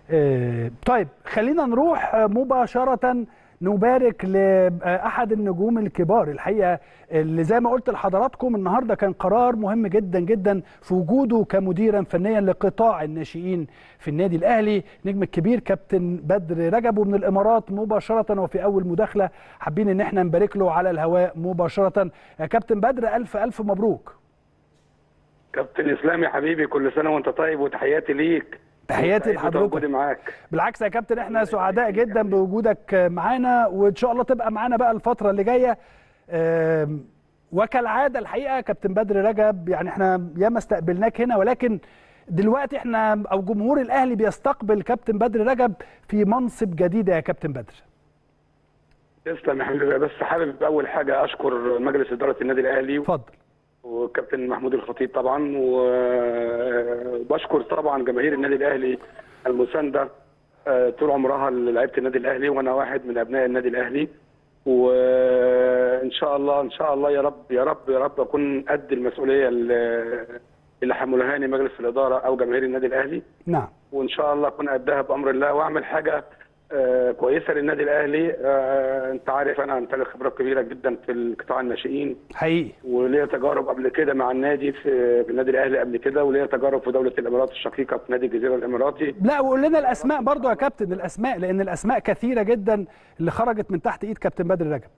آه، طيب خلينا نروح آه، مباشرة نبارك لأحد النجوم الكبار الحقيقة اللي زي ما قلت لحضراتكم النهاردة كان قرار مهم جدا جدا في وجوده كمديرا فنيا لقطاع الناشئين في النادي الأهلي نجم الكبير كابتن بدر رجب ومن الإمارات مباشرة وفي أول مداخلة حابين إن احنا نبارك له على الهواء مباشرة يا كابتن بدر ألف ألف مبروك كابتن اسلام يا حبيبي كل سنه وانت طيب وتحياتي ليك تحياتي سعيد لحضرتك. بوجودي معاك بالعكس يا كابتن احنا سعداء جدا بوجودك معانا وان شاء الله تبقى معانا بقى الفتره اللي جايه آم، وكالعاده الحقيقه كابتن بدر رجب يعني احنا ياما استقبلناك هنا ولكن دلوقتي احنا او جمهور الاهلي بيستقبل كابتن بدر رجب في منصب جديد يا كابتن بدر تسلم يا حبيبي بس حابب اول حاجه اشكر مجلس اداره النادي الاهلي اتفضل وكابتن محمود الخطيب طبعا وبشكر طبعا جماهير النادي الاهلي المسانده آه، طول عمرها لعيبه النادي الاهلي وانا واحد من ابناء النادي الاهلي وان شاء الله ان شاء الله يا رب يا رب يا رب اكون قد المسؤوليه اللي اللي حملهاني مجلس الاداره او جماهير النادي الاهلي نعم وان شاء الله اكون قدها بامر الله واعمل حاجه آه، كويسه للنادي الاهلي آه، انت عارف انا امتلك خبرات كبيره جدا في القطاع الناشئين حقيقي وليا تجارب قبل كده مع النادي في في النادي الاهلي قبل كده وليا تجارب في دوله الامارات الشقيقه في نادي الجزيره الاماراتي لا وقول لنا الاسماء برضو يا كابتن الاسماء لان الاسماء كثيره جدا اللي خرجت من تحت ايد كابتن بدر رجب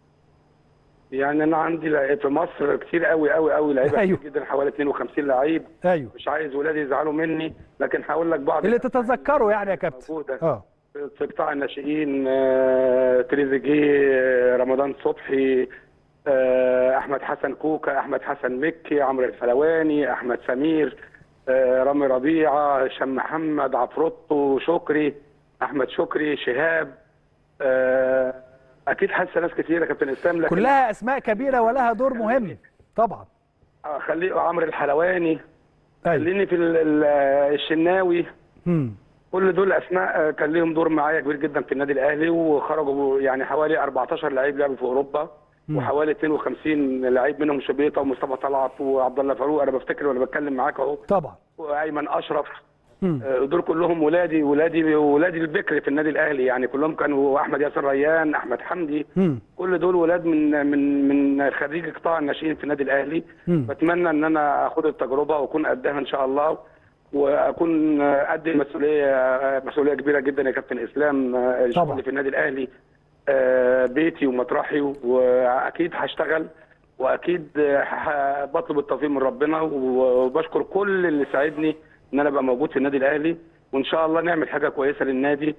يعني انا عندي لع- في مصر كتير قوي قوي قوي لعيبه أيوه. كتير جدا حوالي 52 لعيب ايوه مش عايز ولادي يزعلوا مني لكن هقول لك بعض اللي الأسماء تتذكره يعني يا كابتن موجودة. اه في قطاع الناشئين آه، تريزيجيه آه، رمضان صبحي آه، احمد حسن كوكا احمد حسن مكي عمرو الفلواني احمد سمير آه، رامي ربيعه هشام محمد عفروتو شكري احمد شكري شهاب آه، اكيد حاسه ناس كتيره يا كابتن اسلام لكن كلها اسماء كبيره ولها دور مهم طبعا آه، خليه عمرو الحلواني ايوه خليني في ال- ال- الشناوي مم. كل دول اسماء آه، كان ليهم دور معايا كبير جدا في النادي الاهلي وخرجوا يعني حوالي 14 لعيب لعبوا في اوروبا وحوالي 52 لعيب منهم شبيطه ومصطفى طلعت وعبد الله فاروق انا بفتكر وانا بتكلم معاك اهو طبعا وايمن اشرف مم. آه، دول كلهم ولادي ولادي ولادي البكر في النادي الاهلي يعني كلهم كانوا احمد ياسر ريان احمد حمدي مم. كل دول ولاد من من من خريج قطاع الناشئين في النادي الاهلي مم. بتمنى ان انا اخد التجربه واكون قدها ان شاء الله واكون قد المسؤوليه مسؤوليه كبيره جدا يا كابتن اسلام طبعا. الشغل في النادي الاهلي آه، بيتي ومطرحي واكيد هشتغل واكيد ه- بطلب التوفيق من ربنا وبشكر كل اللي ساعدني ان انا ابقى موجود في النادي الاهلي وان شاء الله نعمل حاجه كويسه للنادي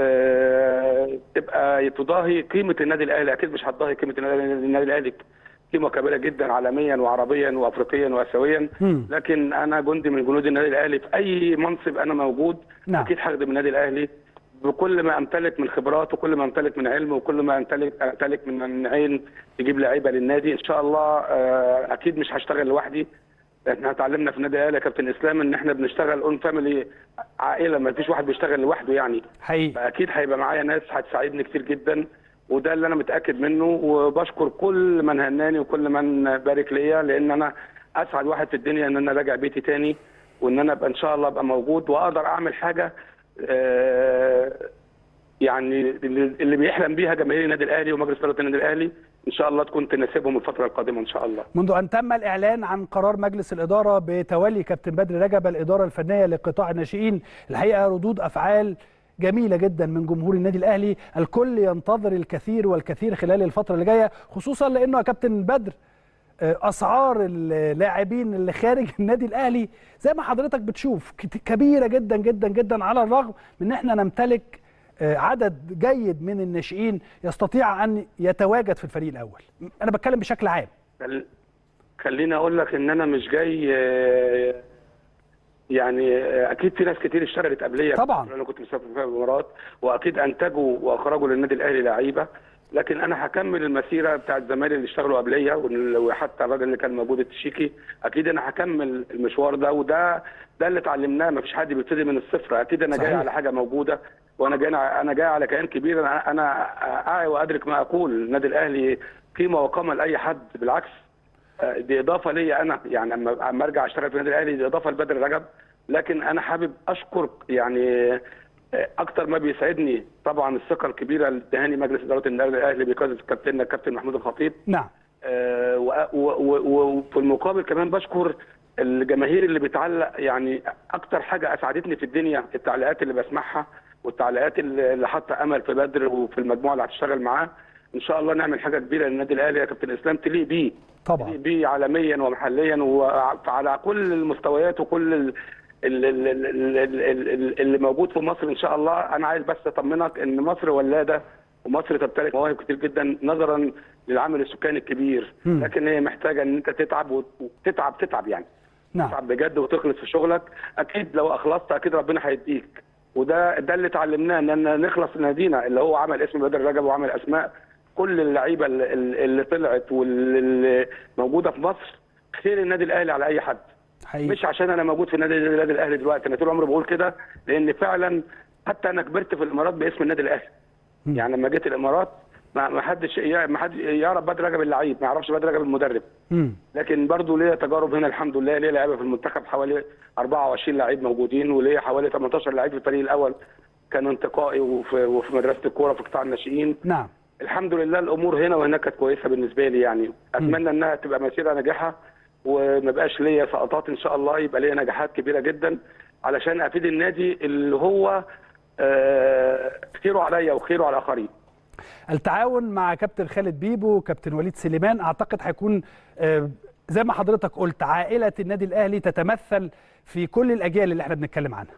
آه، تبقى تضاهي قيمه النادي الاهلي اكيد مش هتضاهي قيمه النادي النادي الاهلي قيمه كبيره جدا عالميا وعربيا وافريقيا واسيويا مم. لكن انا جندي من جنود النادي الاهلي في اي منصب انا موجود نعم. اكيد هخدم النادي الاهلي بكل ما امتلك من خبرات وكل ما امتلك من علم وكل ما امتلك امتلك من عين تجيب لعيبه للنادي ان شاء الله آه، اكيد مش هشتغل لوحدي احنا اتعلمنا في النادي الاهلي يا كابتن اسلام ان احنا بنشتغل اون فاميلي عائله ما فيش واحد بيشتغل لوحده يعني حقيقي فاكيد هيبقى معايا ناس هتساعدني كتير جدا وده اللي انا متاكد منه وبشكر كل من هناني وكل من بارك ليا لان انا اسعد واحد في الدنيا ان انا راجع بيتي تاني وان انا ابقى ان شاء الله ابقى موجود واقدر اعمل حاجه آه، يعني اللي اللي بيحلم بيها جماهير النادي الاهلي ومجلس اداره النادي الاهلي ان شاء الله تكون تناسبهم الفتره القادمه ان شاء الله منذ أن تم الإعلان عن قرار مجلس الإدارة بتولي كابتن بدر رجب الإدارة الفنية لقطاع الناشئين الحقيقة ردود أفعال جميلة جدا من جمهور النادي الأهلي الكل ينتظر الكثير والكثير خلال الفترة اللي جاية خصوصا لأنه يا كابتن بدر آه، أسعار اللاعبين اللي خارج النادي الأهلي زي ما حضرتك بتشوف كت- كبيرة جدا جدا جدا على الرغم من أن احنا نمتلك آه، عدد جيد من الناشئين يستطيع أن يتواجد في الفريق الأول أنا بتكلم بشكل عام خل- خليني اقول لك ان انا مش جاي آه، يعني آه، اكيد في ناس كتير اشتغلت قبليه طبعا. انا كنت مسافر في الامارات واكيد انتجوا واخرجوا للنادي الاهلي لعيبه لكن انا هكمل المسيره بتاعت زمايلي اللي اشتغلوا قبليه وال- وحتى الراجل اللي كان موجود التشيكي اكيد انا هكمل المشوار ده وده ده اللي اتعلمناه مفيش حد بيبتدي من الصفر اكيد انا جاي صحيح. على حاجه موجوده وانا جاي انا جاي على كيان كبير انا انا اعي وادرك ما اقول النادي الاهلي قيمه وقامه لاي حد بالعكس آه، دي اضافه ليا انا يعني اما اما ارجع اشتغل في النادي الاهلي دي اضافه لبدر رجب لكن انا حابب اشكر يعني آه، اكتر ما بيسعدني طبعا الثقه الكبيره اللي ادهاني مجلس اداره النادي الاهلي بقياده كابتننا الكابتن محمود الخطيب نعم آه، و- و- و- وفي المقابل كمان بشكر الجماهير اللي بتعلق يعني اكتر حاجه اسعدتني في الدنيا التعليقات اللي بسمعها والتعليقات اللي اللي حاطه امل في بدر وفي المجموعه اللي هتشتغل معاه ان شاء الله نعمل حاجه كبيره للنادي الاهلي يا كابتن اسلام تليق بيه طبعا تليق بيه عالميا ومحليا وعلى كل المستويات وكل ال- ال- ال- ال- ال- ال- ال- اللي موجود في مصر ان شاء الله انا عايز بس اطمنك ان مصر ولاده ومصر تمتلك مواهب كتير جدا نظرا للعامل السكاني الكبير مم. لكن هي محتاجه ان انت تتعب وت- وتتعب تتعب يعني نعم تتعب بجد وتخلص في شغلك اكيد لو اخلصت اكيد ربنا هيديك وده ده اللي اتعلمناه ان نخلص نادينا اللي هو عمل اسم بدر رجب وعمل اسماء كل اللعيبه اللي, اللي طلعت واللي موجوده في مصر خير النادي الاهلي على اي حد حقيقي مش عشان انا موجود في النادي النادي الاهلي دلوقتي انا طول عمري بقول كده لان فعلا حتى انا كبرت في الامارات باسم النادي الاهلي مم. يعني لما جيت الامارات ما ما حدش ما حد يعرف بدر رجب اللعيب ما يعرفش بدر رجب المدرب مم. لكن برضو ليا تجارب هنا الحمد لله ليا لعيبه في المنتخب حوالي 24 لعيب موجودين وليا حوالي 18 لعيب في الفريق الاول كانوا انتقائي وفي, وفي مدرسه الكوره في قطاع الناشئين نعم الحمد لله الامور هنا وهناك كانت كويسه بالنسبه لي يعني اتمنى انها تبقى مسيره ناجحه وما بقاش ليا سقطات ان شاء الله يبقى ليا نجاحات كبيره جدا علشان افيد النادي اللي هو آه، خيره عليا وخيره على الاخرين التعاون مع كابتن خالد بيبو وكابتن وليد سليمان اعتقد هيكون آه، زي ما حضرتك قلت عائله النادي الاهلي تتمثل في كل الاجيال اللي احنا بنتكلم عنها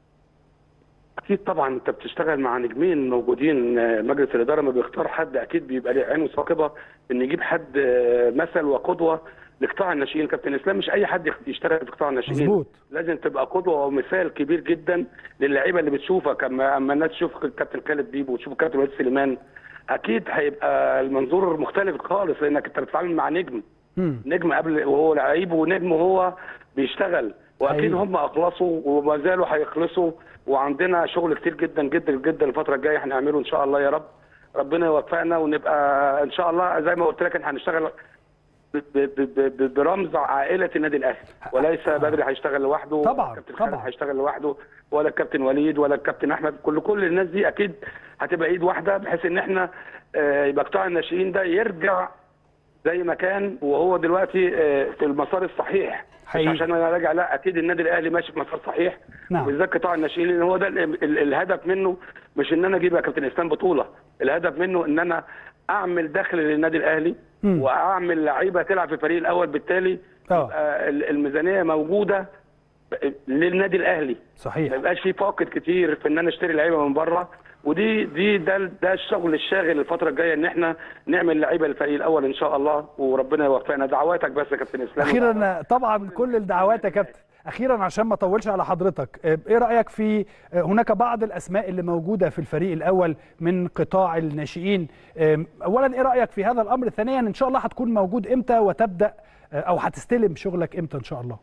اكيد طبعا انت بتشتغل مع نجمين موجودين آه، مجلس الاداره ما بيختار حد اكيد بيبقى ليه عينه ثاقبه ان يجيب حد آه، مثل وقدوه لقطاع الناشئين كابتن اسلام مش اي حد يشتغل في قطاع الناشئين مظبوط لازم تبقى قدوه ومثال كبير جدا للعيبه اللي بتشوفك اما اما الناس تشوف الكابتن خالد بيبو وتشوف الكابتن وليد سليمان اكيد هيبقى المنظور مختلف خالص لانك انت بتتعامل مع نجم مم. نجم قبل وهو لعيب ونجم وهو بيشتغل واكيد حقيقي. هم اخلصوا وما زالوا هيخلصوا وعندنا شغل كتير جدا جدا جدا الفتره الجايه هنعمله ان شاء الله يا رب ربنا يوفقنا ونبقى ان شاء الله زي ما قلت لك احنا هنشتغل ب- ب- ب- ب- برمز عائله النادي الاهلي وليس بدري هيشتغل لوحده طبعاً، ولا الكابتن خالد طبعاً. هيشتغل لوحده ولا الكابتن وليد ولا الكابتن احمد كل كل الناس دي اكيد هتبقى ايد واحده بحيث ان احنا آه، يبقى قطاع الناشئين ده يرجع زي ما كان وهو دلوقتي آه، في المسار الصحيح مش حقيقي. عشان انا راجع لا اكيد النادي الاهلي ماشي في مسار صحيح نعم. بالذات قطاع الناشئين لان هو ده ال- ال- الهدف منه مش ان انا اجيب يا كابتن اسلام بطوله الهدف منه ان انا اعمل دخل للنادي الاهلي مم. واعمل لعيبه تلعب في الفريق الاول بالتالي آه. يبقى ال- الميزانيه موجوده للنادي الاهلي ما صحيح يبقاش في فاقد كتير في ان انا اشتري لعيبه من بره ودي دي ده ده الشغل الشاغل الفتره الجايه ان احنا نعمل لعيبه للفريق الاول ان شاء الله وربنا يوفقنا دعواتك بس يا كابتن اسلام اخيرا طبعا كل الدعوات يا كابتن اخيرا عشان ما اطولش على حضرتك آه، ايه رايك في آه، هناك بعض الاسماء اللي موجوده في الفريق الاول من قطاع الناشئين آم، اولا ايه رايك في هذا الامر ثانيا ان شاء الله هتكون موجود امتى وتبدا آه، او هتستلم شغلك امتى ان شاء الله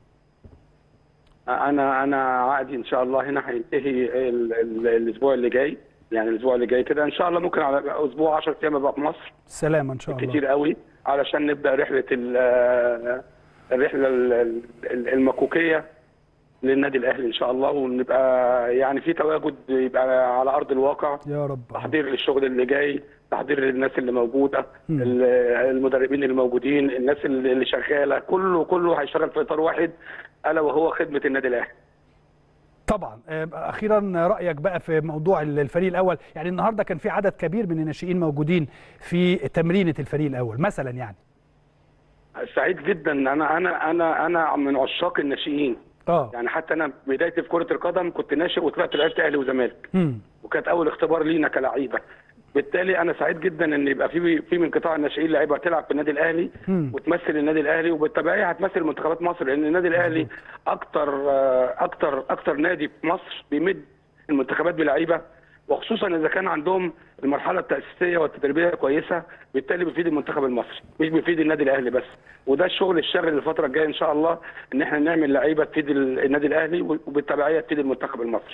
انا انا عقدي ان شاء الله هنا هينتهي ال- ال- الاسبوع اللي جاي يعني الاسبوع اللي جاي كده ان شاء الله ممكن على اسبوع 10 ايام ابقى في مصر سلام ان شاء الله كتير قوي علشان نبدا رحله ال- الرحله ال- ال- المكوكيه للنادي الاهلي ان شاء الله ونبقى يعني في تواجد يبقى على ارض الواقع يا رب تحضير للشغل اللي جاي تحضير للناس اللي موجوده مم. ال- المدربين اللي موجودين الناس اللي اللي شغاله كله كله هيشتغل في اطار واحد الا وهو خدمه النادي الاهلي طبعا آه، اخيرا رايك بقى في موضوع الفريق الاول يعني النهارده كان في عدد كبير من الناشئين موجودين في تمرينه الفريق الاول مثلا يعني سعيد جدا انا انا انا انا من عشاق الناشئين اه يعني حتى انا بدايتي في كره القدم كنت ناشئ وطلعت لعبت اهلي وزمالك امم وكانت اول اختبار لينا كلعيبه بالتالي انا سعيد جدا ان يبقى في في من قطاع الناشئين لعيبه تلعب في النادي الاهلي مم. وتمثل النادي الاهلي وبالتبعيه هتمثل منتخبات مصر لان النادي الاهلي اكتر آه، اكتر اكتر نادي في مصر بيمد المنتخبات بلعيبه وخصوصا اذا كان عندهم المرحله التاسيسيه والتدريبيه كويسه بالتالي بيفيد المنتخب المصري مش بيفيد النادي الاهلي بس وده الشغل الشاغل الفتره الجايه ان شاء الله ان احنا نعمل لعيبه تفيد النادي الاهلي وبالتبعيه تفيد المنتخب المصري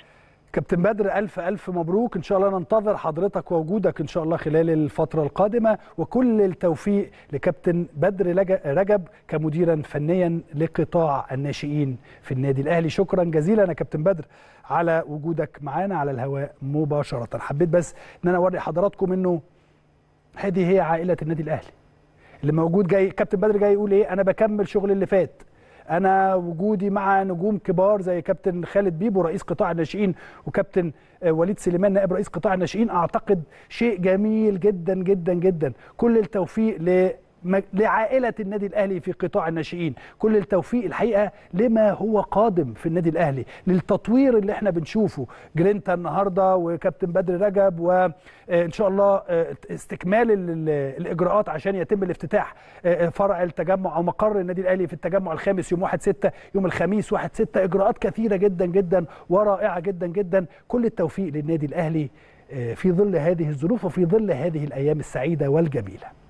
كابتن بدر ألف ألف مبروك إن شاء الله ننتظر حضرتك ووجودك إن شاء الله خلال الفترة القادمة وكل التوفيق لكابتن بدر لج- رجب كمديرا فنيا لقطاع الناشئين في النادي الأهلي شكرا جزيلا يا كابتن بدر على وجودك معانا على الهواء مباشرة حبيت بس إن أنا أوري حضراتكم إنه هذه هي عائلة النادي الأهلي اللي موجود جاي كابتن بدر جاي يقول إيه أنا بكمل شغل اللي فات انا وجودي مع نجوم كبار زي كابتن خالد بيبو رئيس قطاع الناشئين وكابتن آه، وليد سليمان نائب رئيس قطاع الناشئين اعتقد شيء جميل جدا جدا جدا كل التوفيق ل م- لعائلة النادي الأهلي في قطاع الناشئين كل التوفيق الحقيقة لما هو قادم في النادي الأهلي للتطوير اللي احنا بنشوفه جرينتا النهاردة وكابتن بدر رجب وإن شاء الله آه، استكمال ال- ال- الإجراءات عشان يتم الافتتاح آه، فرع التجمع أو مقر النادي الأهلي في التجمع الخامس يوم 1 6 يوم الخميس 1 6 إجراءات كثيرة جدا جدا ورائعة جدا جدا كل التوفيق للنادي الأهلي آه، في ظل هذه الظروف وفي ظل هذه الأيام السعيدة والجميلة